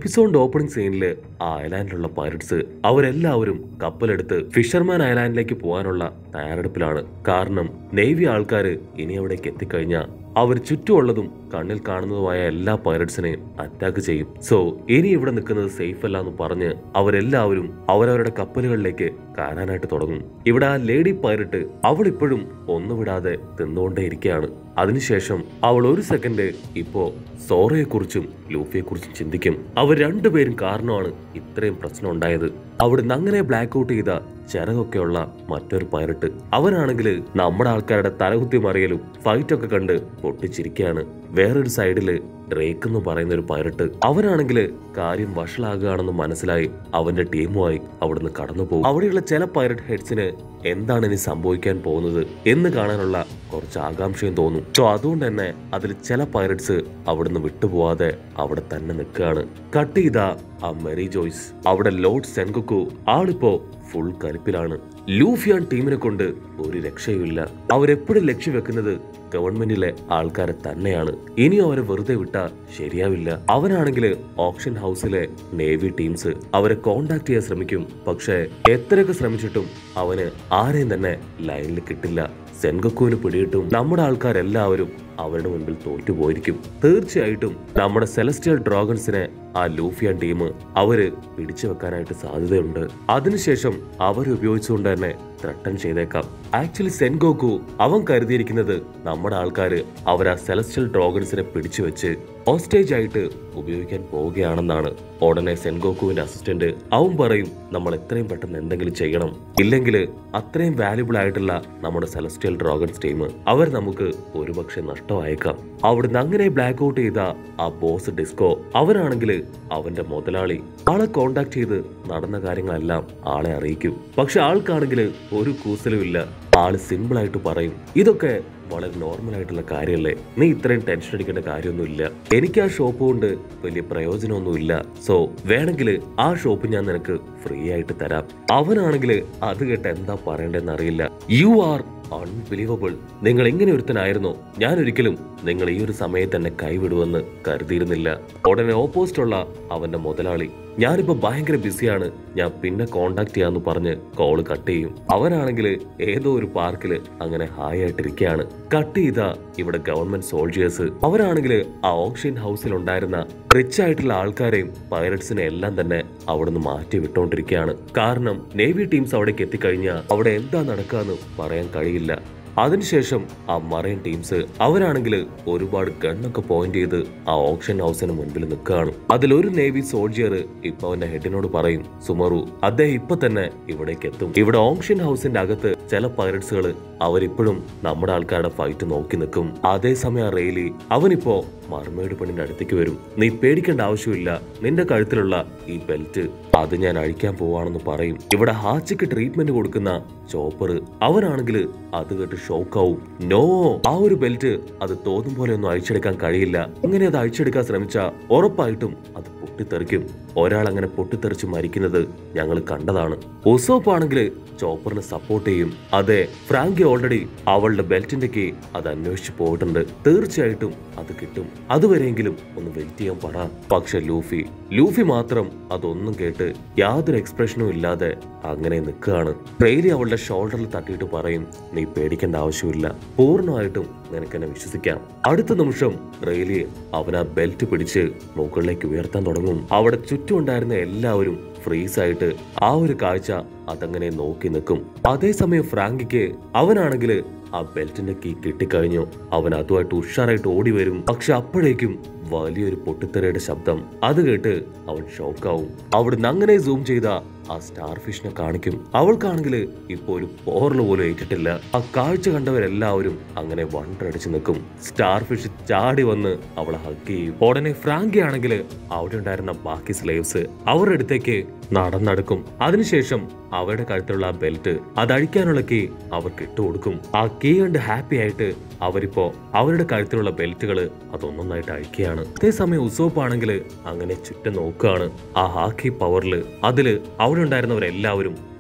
എപ്പിസോഡിന്റെ opening സീനില് ആ ഐലാൻഡിലുള്ള pirates അവരെല്ലാവരും കപ്പലെടുത്ത് fisherman ഐലാൻഡിലേക്ക് പോകാനുള്ള തയ്യാറെടുപ്പിലാണ് കാരണം നേവി ആൾക്കാര് ഇനി അവിടേക്ക് എത്തിക്കഴിഞ്ഞാൽ അവർ ചുറ്റുമുള്ളതും കണ്ണിൽ കാണുന്നതുമായ എല്ലാ പൈററ്റ്സിനെയും അറ്റാക്ക് ചെയ്യും സോ ഇനി ഇവിടെ നിൽക്കുന്നത് സേഫ് അല്ല എന്ന് പറഞ്ഞ് അവരെല്ലാവരും അവരവരുടെ കപ്പലുകളിലേക്ക് കയറാനായിട്ട് തുടങ്ങും ഇവിടെ ആ ലേഡി പൈററ്റ് അവൾ ഇപ്പോഴും ഒന്നും വിടാതെ തിന്നുകൊണ്ടേയിരിക്കുകയാണ് അതിനുശേഷം അവൾ ഒരു സെക്കൻഡ് ഇപ്പോ സോറയെ കുറിച്ചും ലൂഫിയെ കുറിച്ചും ചിന്തിക്കും അവർ രണ്ടുപേരും കാരണമാണ് ഇത്രയും പ്രശ്നം ഉണ്ടായത് അവിടുന്ന് അങ്ങനെ ബ്ലാക്ക് ഔട്ട് ചെയ്ത ചിറകൊക്കെയുള്ള മറ്റൊരു പൈററ്റ് അവനാണെങ്കിൽ നമ്മുടെ ആൾക്കാരുടെ തലകുത്തി മറിയലും ഫൈറ്റ് ഒക്കെ കണ്ട് പൊട്ടിച്ചിരിക്കുകയാണ് വേറൊരു സൈഡില് ഡ്രേക്ക് എന്ന് പറയുന്ന ഒരു പൈററ്റ് അവനാണെങ്കിൽ കാര്യം വഷളാകുകയാണെന്ന് മനസ്സിലായി അവന്റെ ടീമുമായി അവിടുന്ന് കടന്നു പോകും അവിടെയുള്ള ചില പൈററ്റ് ഹെഡ്സിന് എന്താണ് ഇനി സംഭവിക്കാൻ പോകുന്നത് എന്ന് കാണാനുള്ള കുറച്ച് ആകാംക്ഷയും തോന്നും സോ അതുകൊണ്ട് തന്നെ അതിൽ ചില പൈററ്റ്സ് അവിടുന്ന് വിട്ടുപോവാതെ അവിടെ തന്നെ നിൽക്കുകയാണ് കട്ട് ചെയ്ത ആ മെറി ജോയ്സ് അവിടെ ലോർഡ് സെൻകുക്കു ആളിപ്പോ ഫുൾ കരുപ്പിലാണ് ലൂഫിയാൻ ടീമിനെ കൊണ്ട് ഒരു രക്ഷയുമില്ല അവരെപ്പോഴും ലക്ഷ്യം വെക്കുന്നത് ഗവൺമെന്റിലെ ആൾക്കാരെ തന്നെയാണ് ഇനിയും അവരെ വെറുതെ വിട്ടാ ശരിയാവില്ല അവനാണെങ്കിൽ ഓപ്ഷൻ ഹൗസിലെ നേവി ടീംസ് അവരെ കോണ്ടാക്ട് ചെയ്യാൻ ശ്രമിക്കും പക്ഷേ എത്രയൊക്കെ ശ്രമിച്ചിട്ടും അവന് ആരെയും തന്നെ ലൈനിൽ കിട്ടില്ല സെൻഗക്കുവിന് പിടിയിട്ടും നമ്മുടെ ആൾക്കാരെല്ലാവരും അവരുടെ മുൻപിൽ തോറ്റുപോയിരിക്കും തീർച്ചയായിട്ടും നമ്മുടെ സെലസ്റ്റിയൽ ഡ്രാഗൺസിനെ ആ ലൂഫിയൻ ടീം അവര് പിടിച്ചു വെക്കാനായിട്ട് സാധ്യതയുണ്ട് അതിനുശേഷം അവർ ഉപയോഗിച്ചുകൊണ്ട് തന്നെ ത്രട്ടൻ ചെയ്തേക്കാം ആക്ച്വലി സെൻഗോക്കു അവൻ കരുതിയിരിക്കുന്നത് നമ്മുടെ ആൾക്കാര് അവർ ആ സെലസ്റ്റിയൽ ഡ്രാഗൺസിനെ പിടിച്ചു വെച്ച് ഹോസ്റ്റേജ് ആയിട്ട് ഉപയോഗിക്കാൻ പോവുകയാണെന്നാണ് ഉടനെ സെൻഗോക്കുവിന്റെ അസിസ്റ്റന്റ് അവൻ പറയും നമ്മൾ എത്രയും പെട്ടെന്ന് എന്തെങ്കിലും ചെയ്യണം ഇല്ലെങ്കിൽ അത്രയും വാല്യുബിൾ ആയിട്ടുള്ള നമ്മുടെ സെലസ്റ്റിയൽ ഡ്രാഗൺസ് ടീം അവർ നമുക്ക് ഒരുപക്ഷെ നഷ്ടമായേക്കാം അവിടുന്ന് അങ്ങനെ ബ്ലാക്ക് ഔട്ട് ചെയ്ത ആ ബോസ് ഡിസ്കോ അവനാണെങ്കിൽ അവന്റെ മുതലാളി ആളെ കോണ്ടാക്ട് ചെയ്ത് നടന്ന കാര്യങ്ങളെല്ലാം ആളെ അറിയിക്കും പക്ഷെ ആൾക്കാണെങ്കിൽ ഒരു കൂസലുമില്ല ആള് സിമ്പിൾ ആയിട്ട് പറയും ഇതൊക്കെ വളരെ നോർമൽ ആയിട്ടുള്ള കാര്യമല്ലേ നീ ഇത്രയും ടെൻഷൻ അടിക്കേണ്ട കാര്യമൊന്നുമില്ല എനിക്ക് ആ ഷോപ്പ് കൊണ്ട് വലിയ പ്രയോജനമൊന്നുമില്ല സോ വേണമെങ്കിൽ ആ ഷോപ്പ് ഞാൻ നിനക്ക് ഫ്രീ ആയിട്ട് തരാം അവനാണെങ്കിൽ അത് കേട്ട് എന്താ പറയണ്ടെന്ന് അറിയില്ല യു ആർ അൺബിലീവബിൾ നിങ്ങൾ ഇങ്ങനെ ഒരുത്തനായിരുന്നോ ഞാൻ ഒരിക്കലും നിങ്ങൾ ഈ ഒരു സമയത്ത് തന്നെ കൈവിടുമെന്ന് കരുതിയിരുന്നില്ല ഉടനെ ഓപ്പോസിറ്റുള്ള അവന്റെ മുതലാളി ഞാനിപ്പോ ഭയങ്കര ബിസിയാണ് ഞാൻ പിന്നെ കോണ്ടാക്ട് ചെയ്യാന്ന് പറഞ്ഞ് കോള് കട്ട് ചെയ്യും അവനാണെങ്കിൽ ഏതോ ഒരു പാർക്കിൽ അങ്ങനെ ഹായ് ആയിട്ടിരിക്കുകയാണ് കട്ട് ചെയ്ത ഇവിടെ ഗവൺമെന്റ് സോൾജിയേഴ്സ് അവരാണെങ്കിൽ ആ ഓപ്ഷൻ ഹൗസിൽ ഉണ്ടായിരുന്ന റിച്ച് ആയിട്ടുള്ള ആൾക്കാരെയും പൈററ്റ്സിനെ എല്ലാം തന്നെ അവിടുന്ന് മാറ്റി വിട്ടോണ്ടിരിക്കുകയാണ് കാരണം നേവി ടീംസ് അവിടേക്ക് എത്തിക്കഴിഞ്ഞാൽ അവിടെ എന്താ നടക്കാന്ന് പറയാൻ കഴിയില്ല അതിനുശേഷം ആ മറൈൻ ടീംസ് അവരാണെങ്കിൽ ഒരുപാട് ഗണ്ണൊക്കെ പോയിന്റ് ചെയ്ത് ആ ഓപ്ഷൻ ഹൗസിന് മുൻപിൽ നിൽക്കുകയാണ് അതിലൊരു നേവി സോൾജിയർ ഇപ്പൊ അവന്റെ ഹെഡിനോട് പറയും സുമറു അദ്ദേഹം ഇപ്പൊ തന്നെ ഇവിടേക്ക് എത്തും ഇവിടെ ഓപ്ഷൻ ഹൗസിന്റെ അകത്ത് ചില പൈററ്റ്സുകൾ അവരിപ്പോഴും നമ്മുടെ ആൾക്കാരുടെ ഫൈറ്റ് നോക്കി നിൽക്കും അതേസമയം ആ റെയിലി അവനിപ്പോ മർമേഡ് പെണ്ണിന്റെ അടുത്തേക്ക് വരും നീ പേടിക്കേണ്ട ആവശ്യമില്ല നിന്റെ കഴുത്തിലുള്ള ഈ ബെൽറ്റ് അത് ഞാൻ അഴിക്കാൻ പോവാണെന്ന് പറയും ഇവിടെ ഹാച്ചിക്ക് ട്രീറ്റ്മെന്റ് കൊടുക്കുന്ന ചോപ്പർ അവനാണെങ്കിൽ അത് കേട്ട് ഷോക്കാവും നോ ആ ഒരു ബെൽറ്റ് അത് തോന്നും പോലെ ഒന്നും അഴിച്ചെടുക്കാൻ കഴിയില്ല ഇങ്ങനെ അത് അഴിച്ചെടുക്കാൻ ശ്രമിച്ചാൽ ഉറപ്പായിട്ടും അത് പൊട്ടിത്തെറിക്കും ഒരാൾ അങ്ങനെ പൊട്ടിത്തെറിച്ച് മരിക്കുന്നത് ഞങ്ങൾ കണ്ടതാണ് ഒസോപ്പ് ആണെങ്കിൽ ചോപ്പറിനെ സപ്പോർട്ട് ചെയ്യും അതെ ഫ്രാങ്കി ഓൾറെഡി അവളുടെ ബെൽറ്റിന്റെ കീ അത് അന്വേഷിച്ചു പോയിട്ടുണ്ട് തീർച്ചയായിട്ടും അത് കിട്ടും അതുവരെയെങ്കിലും ഒന്ന് വെയിറ്റ് ചെയ്യാൻ പറ പക്ഷെ ലൂഫി ലൂഫി മാത്രം അതൊന്നും കേട്ട് യാതൊരു എക്സ്പ്രഷനും ഇല്ലാതെ അങ്ങനെ നിൽക്കുകയാണ് റെയിലി അവളുടെ ഷോൾഡറിൽ തട്ടിയിട്ട് പറയും നീ പേടിക്കേണ്ട ആവശ്യമില്ല പൂർണ്ണമായിട്ടും നിനക്ക് എന്നെ വിശ്വസിക്കാം അടുത്ത നിമിഷം റെയിലി അവൻ ആ ബെൽറ്റ് പിടിച്ച് മുകളിലേക്ക് ഉയർത്താൻ തുടങ്ങും അവിടെ ചുറ്റും ഉണ്ടായിരുന്ന എല്ലാവരും ഫ്രീസ് ആയിട്ട് ആ ഒരു കാഴ്ച അതങ്ങനെ നോക്കി നിൽക്കും അതേസമയം ഫ്രാങ്കിക്ക് അവനാണെങ്കിൽ ആ ബെൽറ്റിന്റെ കീ കിട്ടിക്കഴിഞ്ഞു അവൻ അതുമായിട്ട് ഉഷാറായിട്ട് ഓടി വരും പക്ഷെ അപ്പോഴേക്കും വലിയൊരു പൊട്ടിത്തെറിയുടെ ശബ്ദം അത് കേട്ട് അവൻ ഷോക്കാവും അവിടുന്ന് അങ്ങനെ സൂം ചെയ്ത ആ സ്റ്റാർ ഫിഷിനെ കാണിക്കും അവൾക്കാണെങ്കിൽ ഇപ്പൊ ഒരു പോറല് പോലും ഏറ്റിട്ടില്ല ആ കാഴ്ച കണ്ടവരെല്ലാവരും അങ്ങനെ വണ്ടടിച്ച് നിൽക്കും സ്റ്റാർ ഫിഷ് ചാടി വന്ന് അവളെ ഹഗ് ചെയ്യും ഉടനെ ഫ്രാങ്കി ആണെങ്കിൽ അവിടെ ഉണ്ടായിരുന്ന ബാക്കി സ്ലേവ്സ് അവരുടെ അടുത്തേക്ക് നടന്നടക്കും അതിനുശേഷം അവരുടെ കഴുത്തിലുള്ള ആ ബെൽറ്റ് അതഴിക്കാനുള്ള കീ അവർക്ക് ഇട്ടുകൊടുക്കും ആ കീ കണ്ട് ഹാപ്പി ആയിട്ട് അവരിപ്പോ അവരുടെ കഴുത്തിലുള്ള ബെൽറ്റുകൾ അതൊന്നൊന്നായിട്ട് അഴിക്കുകയാണ് അതേസമയം ഉസോപ്പ് ആണെങ്കിൽ അങ്ങനെ ചുറ്റും നോക്കുകയാണ് ആ ഹാക്കി പവറിൽ അതില് അവിടെ ഉണ്ടായിരുന്നവരെല്ലാവരും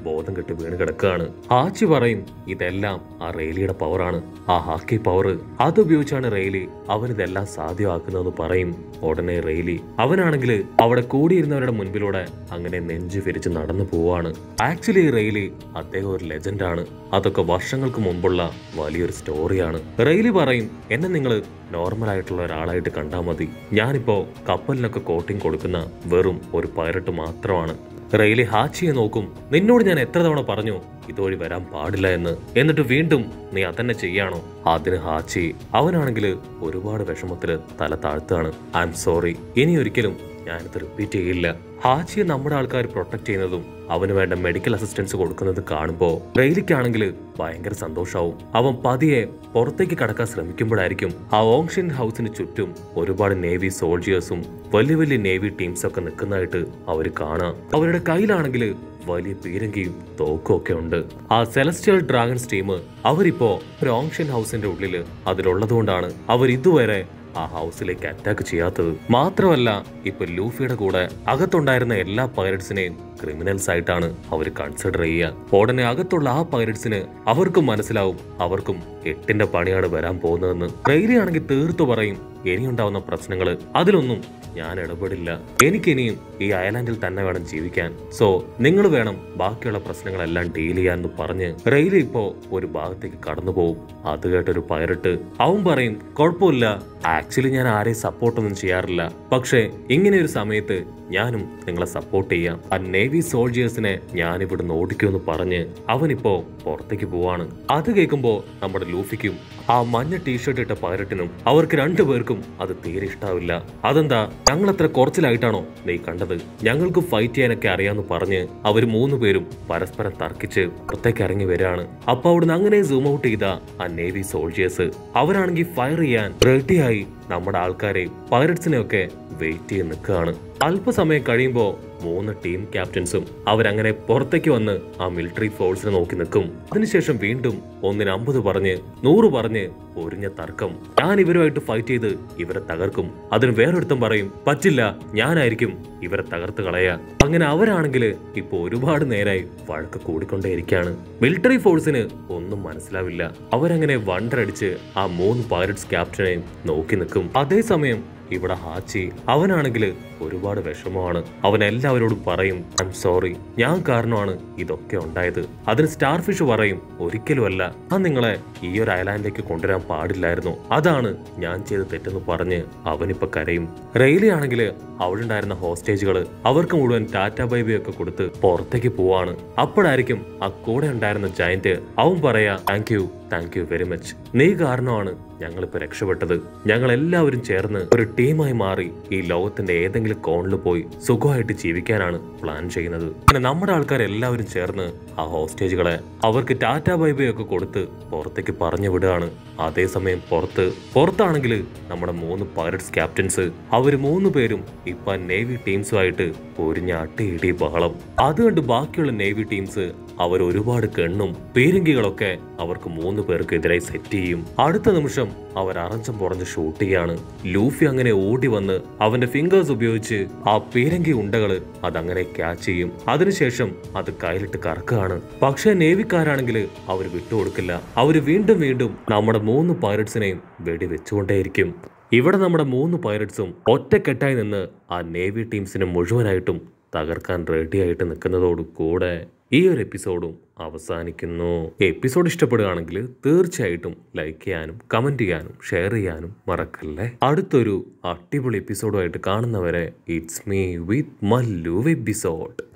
ബോധം കെട്ട് വീണ് കിടക്കുകയാണ് ഹാച്ചി പറയും ഇതെല്ലാം ആ റെയിലിയുടെ പവറാണ് ആ ഹാക്കി പവർ അതുപയോഗിച്ചാണ് റെയിലി അവൻ ഇതെല്ലാം സാധ്യമാക്കുന്നതെന്ന് പറയും ഉടനെ റെയിലി അവനാണെങ്കിൽ അവിടെ കൂടിയിരുന്നവരുടെ മുൻപിലൂടെ അങ്ങനെ നെഞ്ചു വിരിച്ച് നടന്നു പോവാണ് ആക്ച്വലി റെയിലി അദ്ദേഹം ഒരു ലെജൻഡാണ് അതൊക്കെ വർഷങ്ങൾക്ക് മുമ്പുള്ള വലിയൊരു സ്റ്റോറിയാണ് റെയിലി പറയും എന്നെ നിങ്ങൾ നോർമൽ ആയിട്ടുള്ള ഒരാളായിട്ട് കണ്ടാൽ മതി ഞാനിപ്പോ കപ്പലിനൊക്കെ കോട്ടിംഗ് കൊടുക്കുന്ന വെറും ഒരു പൈലറ്റ് മാത്രമാണ് റെയിലി ഹാച്ചിയെ നോക്കും നിന്നോട് ഞാൻ എത്ര തവണ പറഞ്ഞു ഇതുവഴി വരാൻ പാടില്ല എന്ന് എന്നിട്ട് വീണ്ടും നീ അതന്നെ ചെയ്യാണോ അതിന് ഹാച്ചി അവനാണെങ്കിൽ ഒരുപാട് വിഷമത്തില് തല താഴ്ത്താണ് ഐ എം സോറി ഇനി ഒരിക്കലും ഞാനിത് റിപ്പീറ്റ് ചെയ്യില്ല ഹാച്ചിയെ നമ്മുടെ ആൾക്കാർ പ്രൊട്ടക്ട് ചെയ്യുന്നതും അവന് വേണ്ട മെഡിക്കൽ അസിസ്റ്റൻസ് കൊടുക്കുന്നത് കാണുമ്പോൾ റെയിലിക്കാണെങ്കിൽ ഭയങ്കര സന്തോഷാവും അവൻ പതിയെ പുറത്തേക്ക് കടക്കാൻ ശ്രമിക്കുമ്പോഴായിരിക്കും ആ ഓങ്ഷൻ ഹൗസിന് ചുറ്റും ഒരുപാട് നേവി സോൾജിയേഴ്സും വലിയ വലിയ നേവി ടീംസ് ഒക്കെ നിൽക്കുന്നതായിട്ട് അവർ കാണാം അവരുടെ കയ്യിലാണെങ്കിൽ വലിയ പീരങ്കിയും തോക്കും ഒക്കെ ഉണ്ട് ആ സെലസ്റ്റിയൽ ഡ്രാഗൺസ് ടീം അവരിപ്പോ ഒരു ഓങ്ഷൻ ഹൗസിന്റെ ഉള്ളില് അതിലുള്ളതുകൊണ്ടാണ് അവർ ഇതുവരെ ആ ഹൗസിലേക്ക് അറ്റാക്ക് ചെയ്യാത്തത് മാത്രമല്ല ഇപ്പൊ ലൂഫിയുടെ കൂടെ അകത്തുണ്ടായിരുന്ന എല്ലാ പൈററ്റ്സിനെയും ക്രിമിനൽസ് ആയിട്ടാണ് അവർ കൺസിഡർ ചെയ്യുക ഉടനെ അകത്തുള്ള ആ പൈററ്റ്സിന് അവർക്കും മനസ്സിലാവും അവർക്കും എട്ടിന്റെ പണിയാണ് വരാൻ പോകുന്നതെന്ന് റെയിലി ആണെങ്കിൽ തീർത്തു പറയും ഇനിയുണ്ടാവുന്ന പ്രശ്നങ്ങൾ അതിലൊന്നും ഞാൻ ഇടപെടില്ല എനിക്കിനിയും ഈ അയലാൻഡിൽ തന്നെ വേണം ജീവിക്കാൻ സോ നിങ്ങൾ വേണം ബാക്കിയുള്ള പ്രശ്നങ്ങളെല്ലാം ഡീൽ ചെയ്യാൻ എന്ന് പറഞ്ഞ് റെയിലി ഇപ്പോ ഒരു ഭാഗത്തേക്ക് കടന്നു പോകും അത് കേട്ടൊരു പൈററ്റ് അവൻ പറയും കുഴപ്പമില്ല ആക്ച്വലി ഞാൻ ആരെയും സപ്പോർട്ടൊന്നും ചെയ്യാറില്ല പക്ഷേ ഇങ്ങനെ ഒരു സമയത്ത് ഞാനും നിങ്ങളെ സപ്പോർട്ട് ചെയ്യാം ആ നേവി സോൾജിയേഴ്സിനെ ഞാൻ ഇവിടുന്ന് ഓടിക്കുമെന്ന് പറഞ്ഞ് അവനിപ്പോ പുറത്തേക്ക് പോവാണ് അത് കേൾക്കുമ്പോ നമ്മുടെ ലൂഫിക്കും ആ മഞ്ഞ ടീഷർട്ട് ഇട്ട പൈലറ്റിനും അവർക്ക് രണ്ടുപേർക്കും അത് തീരെ ഇഷ്ടാവില്ല അതെന്താ ഞങ്ങൾ അത്ര കുറച്ചിലായിട്ടാണോ നീ കണ്ടത് ഞങ്ങൾക്ക് ഫൈറ്റ് ചെയ്യാനൊക്കെ അറിയാന്ന് പറഞ്ഞ് അവർ മൂന്ന് പേരും പരസ്പരം തർക്കിച്ച് പുറത്തേക്ക് ഇറങ്ങി വരികയാണ് അപ്പൊ അവിടുന്ന് അങ്ങനെ സൂം ഔട്ട് ചെയ്ത ആ നേവി സോൾജിയേഴ്സ് അവരാണെങ്കിൽ ഫയർ ചെയ്യാൻ റെഡിയായി നമ്മുടെ ആൾക്കാരെ പൈററ്റ്സിനെ ഒക്കെ വെയിറ്റ് ചെയ്ത് നിൽക്കുകയാണ് അല്പസമയം കഴിയുമ്പോൾ മൂന്ന് ടീം ക്യാപ്റ്റൻസും അവരങ്ങനെ പുറത്തേക്ക് വന്ന് ആ മിലിറ്ററി ഫോഴ്സിനെ നോക്കി നിൽക്കും അതിനുശേഷം വീണ്ടും ഒന്നിന് അമ്പത് പറഞ്ഞ് നൂറ് പറഞ്ഞ് ഒരിഞ്ഞ തർക്കം ഞാൻ ഇവരുമായിട്ട് ഫൈറ്റ് ചെയ്ത് ഇവരെ തകർക്കും അതിന് വേറൊരുത്തം പറയും പറ്റില്ല ഞാനായിരിക്കും ഇവരെ തകർത്ത് കളയാ അങ്ങനെ അവരാണെങ്കിൽ ഇപ്പൊ ഒരുപാട് നേരായി വഴക്ക് കൂടിക്കൊണ്ടേയിരിക്കുകയാണ് മിലിറ്ററി ഫോഴ്സിന് ഒന്നും മനസ്സിലാവില്ല അവരങ്ങനെ വണ്ടറടിച്ച് ആ മൂന്ന് പൈലറ്റ്സ് ക്യാപ്റ്റനെയും നോക്കി നിൽക്കും അതേസമയം ഇവിടെ ഹാച്ചി അവനാണെങ്കിൽ ഒരുപാട് വിഷമമാണ് അവൻ എല്ലാവരോടും പറയും ഐ എം സോറി ഞാൻ കാരണമാണ് ഇതൊക്കെ ഉണ്ടായത് അതിന് സ്റ്റാർ ഫിഷ് പറയും ഒരിക്കലുമല്ല ആ നിങ്ങളെ ഈ ഒരു ഐലാൻഡിലേക്ക് കൊണ്ടുവരാൻ പാടില്ലായിരുന്നു അതാണ് ഞാൻ ചെയ്ത തെറ്റെന്ന് പറഞ്ഞ് അവനിപ്പോ കരയും റെയിലി ആണെങ്കിൽ അവിടെ ഉണ്ടായിരുന്ന ഹോസ്റ്റേജുകൾ അവർക്ക് മുഴുവൻ ടാറ്റ ബൈബി ഒക്കെ കൊടുത്ത് പുറത്തേക്ക് പോവാണ് അപ്പോഴായിരിക്കും ആ കൂടെ ഉണ്ടായിരുന്ന ജയന്റ് അവൻ പറയാ thank you thank you very much നീ കാരണമാണ് ഞങ്ങളിപ്പോ രക്ഷപ്പെട്ടത് ഞങ്ങൾ എല്ലാവരും ചേർന്ന് ഒരു ടീമായി മാറി ഈ ലോകത്തിന്റെ ഏതെങ്കിലും കോണിൽ പോയി സുഖമായിട്ട് ജീവിക്കാനാണ് പ്ലാൻ ചെയ്യുന്നത് പിന്നെ നമ്മുടെ ആൾക്കാർ എല്ലാവരും ചേർന്ന് ആ ഹോസ്റ്റേജുകളെ അവർക്ക് ടാറ്റ ബൈബൈ ഒക്കെ കൊടുത്ത് പുറത്തേക്ക് പറഞ്ഞു വിടുകയാണ് അതേസമയം പുറത്ത് പുറത്താണെങ്കിൽ നമ്മുടെ മൂന്ന് പൈററ്റ്സ് ക്യാപ്റ്റൻസ് അവർ മൂന്ന് പേരും ഇപ്പൊ നേവി ടീംസുമായിട്ട് പൊരിഞ്ഞ അട്ടിയിടി ബഹളം അത് കണ്ട് ബാക്കിയുള്ള നേവി ടീംസ് അവർ ഒരുപാട് കെണ്ണും പീരങ്കികളൊക്കെ അവർക്ക് മൂന്ന് പേർക്കെതിരായി സെറ്റ് ചെയ്യും അടുത്ത നിമിഷം അവർ അറഞ്ചം പുറഞ്ഞ് ഷൂട്ട് ചെയ്യാണ് ലൂഫി അങ്ങനെ ഓടി വന്ന് അവന്റെ ഫിംഗേഴ്സ് ഉപയോഗിച്ച് ആ പീരങ്കി ഉണ്ടകള് അതങ്ങനെ ക്യാച്ച് ചെയ്യും അതിനുശേഷം അത് കയ്യിലിട്ട് കറക്കുകയാണ് പക്ഷേ നേവിക്കാരാണെങ്കിൽ അവർ വിട്ടുകൊടുക്കില്ല അവർ വീണ്ടും വീണ്ടും നമ്മുടെ മൂന്ന് പൈററ്റ്സിനെയും വെടി വെച്ചുകൊണ്ടേയിരിക്കും ഇവിടെ നമ്മുടെ മൂന്ന് പൈററ്റ്സും ഒറ്റക്കെട്ടായി നിന്ന് ആ നേവി ടീംസിനെ മുഴുവനായിട്ടും തകർക്കാൻ റെഡിയായിട്ട് നിൽക്കുന്നതോട് കൂടെ ഈ ഒരു എപ്പിസോഡും അവസാനിക്കുന്നു എപ്പിസോഡ് ഇഷ്ടപ്പെടുകയാണെങ്കിൽ തീർച്ചയായിട്ടും ലൈക്ക് ചെയ്യാനും കമന്റ് ചെയ്യാനും ഷെയർ ചെയ്യാനും മറക്കല്ലേ അടുത്തൊരു അടിപൊളി എപ്പിസോഡുമായിട്ട് കാണുന്നവരെ it's me with Mallu episode